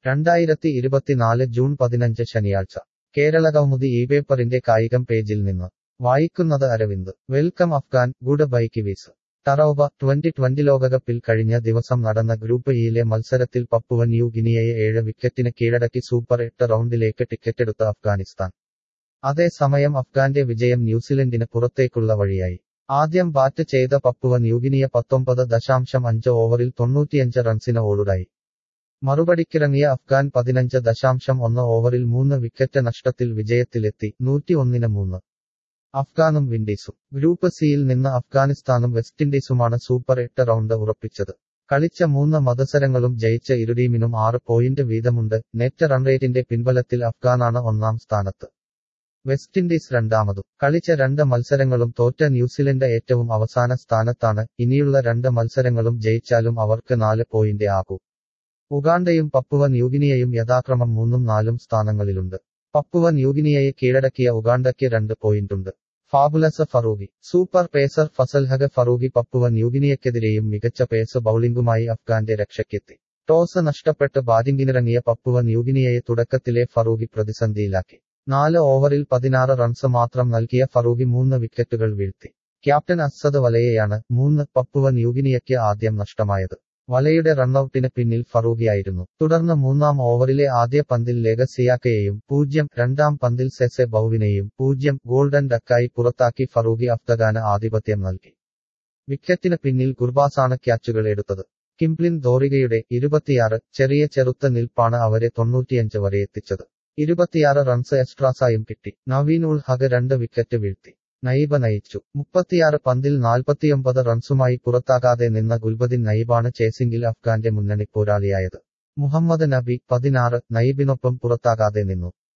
രണ്ടായിരത്തി ഇരുപത്തിനാല് ജൂൺ പതിനഞ്ച് ശനിയാഴ്ച കേരളകൗമുദി ഈ പേപ്പറിന്റെ കായികം പേജിൽ നിന്ന് വായിക്കുന്നത് Aravind welcome Afghan good bye Kiwis ടറോബ ട്വന്റി ട്വന്റി ലോകകപ്പിൽ കഴിഞ്ഞ ദിവസം നടന്ന ഗ്രൂപ്പ് ഇയിലെ മത്സരത്തിൽ പപ്പുവ ന്യൂ ഗിനിയയെ ഏഴ് വിക്കറ്റിന് കീഴടക്കി സൂപ്പർ എട്ട് റൗണ്ടിലേക്ക് ടിക്കറ്റെടുത്ത അഫ്ഗാനിസ്ഥാൻ അതേസമയം അഫ്ഗാന്റെ വിജയം ന്യൂസിലൻഡിന് പുറത്തേക്കുള്ള വഴിയായി ആദ്യം ബാറ്റ് ചെയ്ത പപ്പുവ ന്യൂഗിനിയ പത്തൊമ്പത് ദശാംശം അഞ്ച് ഓവറിൽ തൊണ്ണൂറ്റിയഞ്ച് റൺസിന് ഓടുടായി മറുപടിക്കിറങ്ങിയ അഫ്ഗാൻ പതിനഞ്ച് ദശാംശം ഒന്ന് ഓവറിൽ മൂന്ന് വിക്കറ്റ് നഷ്ടത്തിൽ വിജയത്തിലെത്തി നൂറ്റി ഒന്നിന് മൂന്ന് അഫ്ഗാനും വിൻഡീസും ഗ്രൂപ്പ് സിയിൽ നിന്ന് അഫ്ഗാനിസ്ഥാനും വെസ്റ്റിൻഡീസുമാണ് സൂപ്പർ എട്ട് റൗണ്ട് ഉറപ്പിച്ചത് കളിച്ച മൂന്ന് മത്സരങ്ങളും ജയിച്ച ഇരു ടീമിനും ആറ് പോയിന്റ് വീതമുണ്ട് നെറ്റ് റൺറേറ്റിന്റെ പിൻബലത്തിൽ അഫ്ഗാനാണ് ഒന്നാം സ്ഥാനത്ത് വെസ്റ്റ് ഇൻഡീസ് രണ്ടാമതും കളിച്ച രണ്ട് മത്സരങ്ങളും തോറ്റ ന്യൂസിലൻഡ് ഏറ്റവും അവസാന സ്ഥാനത്താണ് ഇനിയുള്ള രണ്ട് മത്സരങ്ങളും ജയിച്ചാലും അവർക്ക് നാല് പോയിന്റ് ആകൂ ഉഗാണ്ടയും പപ്പുവ ന്യൂഗിനിയയും യഥാക്രമം മൂന്നും നാലും സ്ഥാനങ്ങളിലുണ്ട് പപ്പുവ ന്യൂഗിനിയയെ കീഴടക്കിയ ഉഗാണ്ടയ്ക്ക് രണ്ട് പോയിന്റുണ്ട് fabulous Farooqi super pacer Fazalhaq Farooqi Papua ന്യൂഗിനിയക്കെതിരെയും മികച്ച പേസ് ബൌളിംഗുമായി അഫ്ഗാന്റെ രക്ഷയ്ക്കെത്തി ടോസ് നഷ്ടപ്പെട്ട് ബാറ്റിംഗിനിറങ്ങിയ പപ്പുവ ന്യൂഗിനിയയെ തുടക്കത്തിലെ ഫറൂഖി പ്രതിസന്ധിയിലാക്കി നാല് ഓവറിൽ പതിനാറ് റൺസ് മാത്രം നൽകിയ ഫറൂഖി മൂന്ന് വിക്കറ്റുകൾ വീഴ്ത്തി ക്യാപ്റ്റൻ അസദ് വലയെയാണ് മൂന്ന് പപ്പുവ ന്യൂഗിനിയയ്ക്ക് ആദ്യം നഷ്ടമായത് വലയുടെ റണ്ണൌട്ടിന് പിന്നിൽ ഫറൂഖിയായിരുന്നു തുടർന്ന് മൂന്നാം ഓവറിലെ ആദ്യ പന്തിൽ ലേഗസിയാക്കയെയും പൂജ്യം രണ്ടാം പന്തിൽ സെസെ ബൌവിനെയും പൂജ്യം ഗോൾഡൻ ഡക്കായി പുറത്താക്കി ഫറൂഖി അഫ്ഗാന് ആധിപത്യം നൽകി വിക്കറ്റിന് പിന്നിൽ ഗുർബാസാണ് ക്യാച്ചുകൾ എടുത്തത് കിംപ്ലിൻ ദോറികയുടെ ഇരുപത്തിയാറ് ചെറിയ ചെറുത്ത നിൽപ്പാണ് അവരെ തൊണ്ണൂറ്റിയഞ്ച് വരെ എത്തിച്ചത് ഇരുപത്തിയാറ് റൺസ് എക്സ്ട്രാസായും കിട്ടി നവീൻ ഉൾ ഹഗ് രണ്ട് വിക്കറ്റ് വീഴ്ത്തി നയിബ നയിച്ചു മുപ്പത്തിയാറ് പന്തിൽ നാൽപ്പത്തിയൊമ്പത് റൺസുമായി പുറത്താകാതെ നിന്ന ഗുൽബദിൻ നയിബാണ് ചേസിംഗിൽ അഫ്ഗാന്റെ മുന്നണി പോരാളിയായത് മുഹമ്മദ് നബി പതിനാറ് നയിബിനൊപ്പം പുറത്താകാതെ നിന്നു